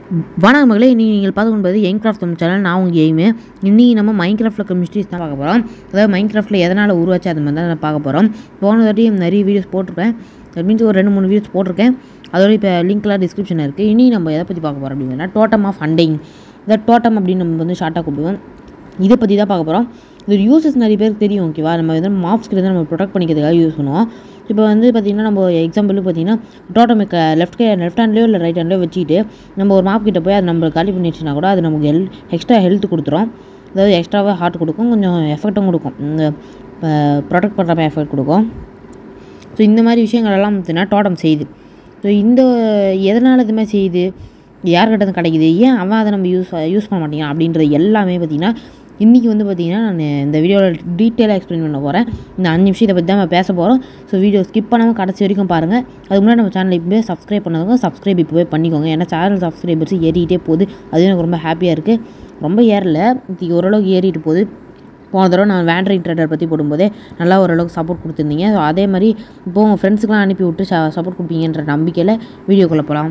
வணக்கம் மகளே இன்றைக்கி நீங்கள் பார்த்து கொண்டு யங் கிராஃப்ட் தமிழ் சேனல் நான் உங்கள் எய்மு இன்றைக்கி நம்ம மைண்ட் கிராஃப்டில் கெமிஸ்ட்ரிஸ் தான் பார்க்க போகிறோம் அதாவது மைண்ட் கிராஃப்டில் எதனால் உருவாச்சு அது மாதிரி தான் நான் பார்க்க போகிறோம் போன வாட்டி நிறைய வீடியோஸ் போட்டிருப்பேன் தட் மீன்ஸ் ஒரு ரெண்டு மூணு வீடியோஸ் போட்டிருக்கேன் அதோட இப்போ லிங்க்லாம் டிஸ்கிரிப்ஷனில் இருக்குது இனி நம்ம எதை பற்றி பார்க்க போகிறோம் அப்படின்னா டோட்டம் ஆஃப் ஃபண்டிங் இந்த டோட்டம் அப்படின்னு நம்ம வந்து ஷார்ட்டாக கூப்பிடுவோம் இதை பற்றி தான் பார்க்க போகிறோம் இது யூசஸ் நிறைய பேருக்கு தெரியும் ஓகேவா நம்ம வந்து மாப்ஸ்க்கு வந்து நம்ம ப்ரொடெக்ட் பண்ணிக்கிறதுக்காக யூஸ் பண்ணுவோம் இப்போ வந்து பார்த்திங்கன்னா நம்ம எக்ஸாம்பிளுக்கு பார்த்தீங்கன்னா டோட்டமிக் லெஃப்ட் கே லெஃப்ட் ஹேண்ட்லேயோ இல்லை ரைட் ஹேண்ட்லேயோ வச்சுட்டு நம்ம ஒரு மாப் கிட்ட போய் அது நம்ம காலி பண்ணிடுச்சுன்னா கூட அது நமக்கு ஹெல் எக்ஸ்ட்ரா ஹெல்த் கொடுத்துரும் அதாவது எக்ஸ்ட்ராவாக ஹார்ட் கொடுக்கும் கொஞ்சம் எஃபெக்ட்டும் கொடுக்கும் இந்த ப்ரொடெக்ட் பண்ணுற மாதிரி எஃபெக்ட் கொடுக்கும் ஸோ இந்த மாதிரி விஷயங்கள் எல்லாம் பார்த்தீங்கன்னா டோட்டம் செய்யுது ஸோ இந்த எதனால் இது மாதிரி செய்யுது யார்கிட்ட இருந்து கிடைக்குது ஏன் அவன் அதை நம்ம யூஸ் யூஸ் பண்ண மாட்டேங்கிறான் அப்படின்றது எல்லாமே பார்த்திங்கன்னா இன்றைக்கி வந்து பார்த்திங்கன்னா நான் இந்த வீடியோவில் டீட்டெயிலாக எக்ஸ்பிளைன் பண்ண போகிறேன் இந்த அஞ்சு நிமிஷம் இதை பற்றி தான் நம்ம பேச போகிறோம் ஸோ வீடியோ ஸ்கிப் பண்ணாமல் கடைசி வரைக்கும் பாருங்கள் அதுக்கு முன்னாடி நம்ம சேனல் இப்போவே சப்ஸ்கிரைப் பண்ணவங்க சப்ஸ்கிரைப் இப்போவே பண்ணிக்கோங்க ஏன்னா சேனல் சப்ஸ்கிரைபர்ஸ் ஏறிக்கிட்டே போகுது அதுவும் எனக்கு ரொம்ப ஹாப்பியாக இருக்குது ரொம்ப ஏறல இது ஓரளவுக்கு ஏறிட்டு போகுது போன தடவை நான் வேண்ட்ரிங் ட்ரேடர் பற்றி போடும்போதே நல்லா ஓரளவுக்கு சப்போர்ட் கொடுத்துருந்தீங்க ஸோ அதே மாதிரி இப்போ உங்கள் ஃப்ரெண்ட்ஸுக்கெலாம் அனுப்பி விட்டு சப்போர்ட் கொடுப்பீங்கன்ற நம்பிக்கையில் வீடியோக்குள்ளே போகலாம்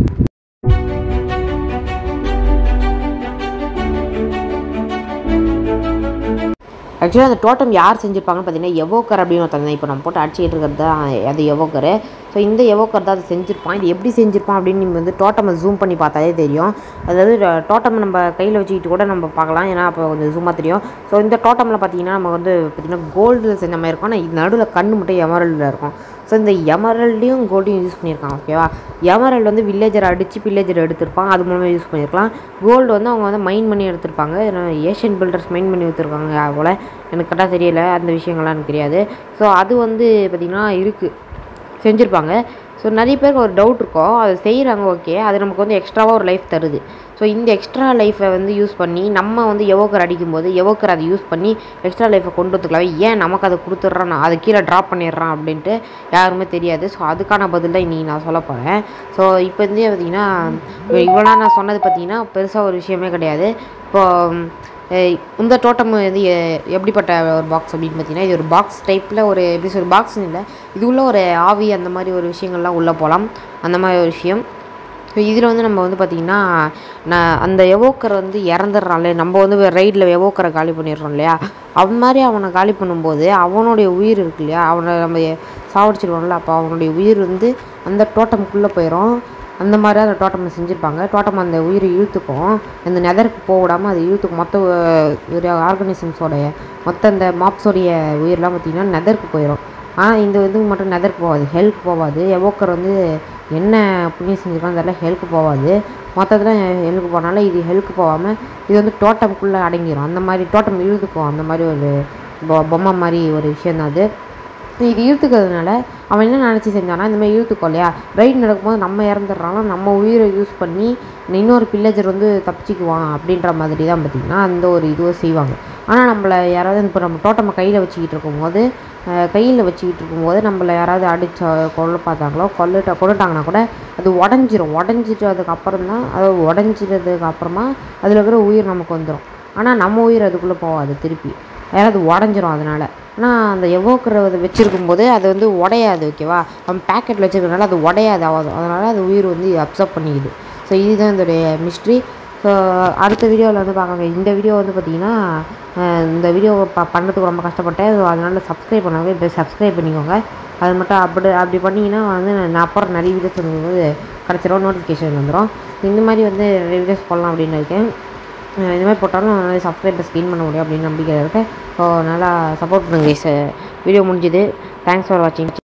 ஆக்சுவலாக அந்த டோட்டம் யார் செஞ்சுருப்பாங்கன்னு பார்த்தீங்கன்னா எவோக்கர் அப்படின்னு ஒருத்தங்க இப்போ நம்ம போட்டு அடிச்சுக்கிட்டு இருக்கிறது தான் அது எவோக்கரு ஸோ இந்த எவோக்கர் தான் அதை செஞ்சுருப்பான் இது எப்படி செஞ்சுருப்பான் அப்படின்னு நீங்கள் வந்து டோட்டமை ஜூம் பண்ணி பார்த்தாலே தெரியும் அதாவது டோட்டம் நம்ம கையில் வச்சுக்கிட்டு கூட நம்ம பார்க்கலாம் ஏன்னா அப்போ கொஞ்சம் ஜூமாக தெரியும் ஸோ இந்த டோட்டமில் பார்த்தீங்கன்னா நம்ம வந்து பார்த்திங்கன்னா கோல்டில் செஞ்ச மாதிரி இருக்கும் ஆனால் நடுவில் கண்ணு மட்டும் எமரல்டில் இருக்கும் ஸோ இந்த எமரல்டையும் கோல்டையும் யூஸ் பண்ணியிருக்கான் ஓகேவா எமரல்டு வந்து வில்லேஜர் அடித்து வில்லேஜர் எடுத்திருப்பான் அது மூலமாக யூஸ் பண்ணியிருக்கலாம் கோல்டு வந்து அவங்க வந்து மைன் பண்ணி எடுத்திருப்பாங்க ஏஷியன் பில்டர்ஸ் மைன் பண்ணி எடுத்திருக்காங்க போல் எனக்கு கரெக்டாக தெரியல அந்த விஷயங்கள்லாம் எனக்கு தெரியாது ஸோ அது வந்து பார்த்திங்கன்னா இருக்குது செஞ்சுருப்பாங்க ஸோ நிறைய பேருக்கு ஒரு டவுட் இருக்கும் அதை செய்கிறாங்க ஓகே அது நமக்கு வந்து எக்ஸ்ட்ராவாக ஒரு லைஃப் தருது ஸோ இந்த எக்ஸ்ட்ரா லைஃப்பை வந்து யூஸ் பண்ணி நம்ம வந்து எவோக்கர் அடிக்கும்போது எவோக்கர் அதை யூஸ் பண்ணி எக்ஸ்ட்ரா லைஃப்பை கொண்டு வந்துக்கலாம் ஏன் நமக்கு அதை கொடுத்துட்றான் அதை கீழே ட்ராப் பண்ணிடுறான் அப்படின்ட்டு யாருமே தெரியாது ஸோ அதுக்கான பதில் தான் இன்றைக்கி நான் சொல்ல போகிறேன் ஸோ இப்போ வந்து பார்த்திங்கன்னா இவ்வளோ நான் சொன்னது பார்த்திங்கன்னா பெருசாக ஒரு விஷயமே கிடையாது இப்போது இந்த தோட்டம் வந்து எப்படிப்பட்ட ஒரு பாக்ஸ் அப்படின்னு பார்த்தீங்கன்னா இது ஒரு பாக்ஸ் டைப்பில் ஒரு எப்படி சொல்ற பாக்ஸ் இல்லை இது உள்ள ஒரு ஆவி அந்த மாதிரி ஒரு விஷயங்கள்லாம் உள்ளே போகலாம் அந்த மாதிரி ஒரு விஷயம் ஸோ இதில் வந்து நம்ம வந்து பார்த்திங்கன்னா நான் அந்த எவோக்கரை வந்து இறந்துடுறான்ல நம்ம வந்து ரைடில் எவோக்கரை காலி பண்ணிடுறோம் இல்லையா அவன் மாதிரி அவனை காலி பண்ணும்போது அவனுடைய உயிர் இருக்கு இல்லையா அவனை நம்ம சாவடிச்சிடுவோம்ல அப்போ அவனுடைய உயிர் வந்து அந்த டோட்டமுக்குள்ளே போயிடும் அந்த மாதிரி அந்த டோட்டம் செஞ்சுருப்பாங்க டோட்டம் அந்த உயிரை இழுத்துக்கும் அந்த நெதருக்கு போக விடாமல் அது இழுத்துக்கும் மொத்த ஒரு ஆர்கனிசம்ஸோடைய மொத்த இந்த மாப்ஸோடைய உயிரெலாம் பார்த்திங்கன்னா நெதருக்கு போயிடும் ஆனால் இந்த இது மட்டும் நெதருக்கு போகாது ஹெல்க்கு போகாது எவோக்கர் வந்து என்ன புண்ணியம் செஞ்சுருக்கான்னு தெரியல ஹெல்க்கு போகாது மொத்தத்தில் ஹெல்க்கு போனாலும் இது ஹெல்க்கு போகாமல் இது வந்து டோட்டமுக்குள்ளே அடங்கிடும் அந்த மாதிரி டோட்டம் இழுத்துக்கும் அந்த மாதிரி ஒரு பொம்மை மாதிரி ஒரு விஷயம் தான் அது இது இழுத்துக்கிறதுனால அவன் என்ன நினச்சி செஞ்சானா இந்த மாதிரி இழுத்துக்கோ இல்லையா ரைட் நடக்கும்போது நம்ம இறந்துடுறாங்க நம்ம உயிரை யூஸ் பண்ணி இன்னொரு பில்லேஜர் வந்து தப்பிச்சிக்குவான் அப்படின்ற மாதிரி தான் பார்த்திங்கன்னா அந்த ஒரு இதுவை செய்வாங்க ஆனால் நம்மளை யாராவது இப்போ நம்ம தோட்டமை கையில் வச்சுக்கிட்டு இருக்கும்போது கையில் வச்சுக்கிட்டு இருக்கும்போது நம்மளை யாராவது அடிச்ச கொல்ல பார்த்தாங்களோ கொல்லிட்ட கொண்டுட்டாங்கன்னா கூட அது உடஞ்சிரும் உடஞ்சிட்டு அதுக்கப்புறம் தான் அது உடஞ்சிறதுக்கு அப்புறமா அதில் இருக்கிற உயிர் நமக்கு வந்துடும் ஆனால் நம்ம உயிர் அதுக்குள்ளே போகாது திருப்பி யாராவது உடஞ்சிரும் அதனால் ஆனால் அந்த எவோக்கரை வச்சுருக்கும் போது அது வந்து உடையாது ஓகேவா நம்ம பேக்கெட்டில் வச்சுருக்கனால அது உடையாது ஆகாது அதனால் அது உயிர் வந்து அப்சர்வ் பண்ணிக்குது ஸோ இதுதான் இதோடைய மிஸ்ட்ரி ஸோ அடுத்த வீடியோவில் வந்து பார்க்காங்க இந்த வீடியோ வந்து பார்த்திங்கன்னா இந்த வீடியோ ப பண்ணுறதுக்கு ரொம்ப கஷ்டப்பட்டேன் ஸோ அதனால் சப்ஸ்கிரைப் பண்ணாங்க இப்போ சப்ஸ்கிரைப் பண்ணிக்கோங்க அது மட்டும் அப்படி அப்படி பண்ணிங்கன்னா வந்து நான் அப்புறம் நிறைய வீடியோஸ் பண்ணும்போது கிடச்சிரும் நோட்டிஃபிகேஷன் வந்துடும் இந்த மாதிரி வந்து நிறைய வீடியோஸ் போடலாம் அப்படின்னு இருக்கேன் இந்த மாதிரி போட்டாலும் நிறைய சப்ஸ்கிரைபர்ஸ் கெயின் பண்ண முடியும் அப்படின்னு நம்பிக்கை இருக்குது ஸோ நல்லா சப்போர்ட் பண்ணுங்க வீடியோ முடிஞ்சுது தேங்க்ஸ் ஃபார் வாட்சிங்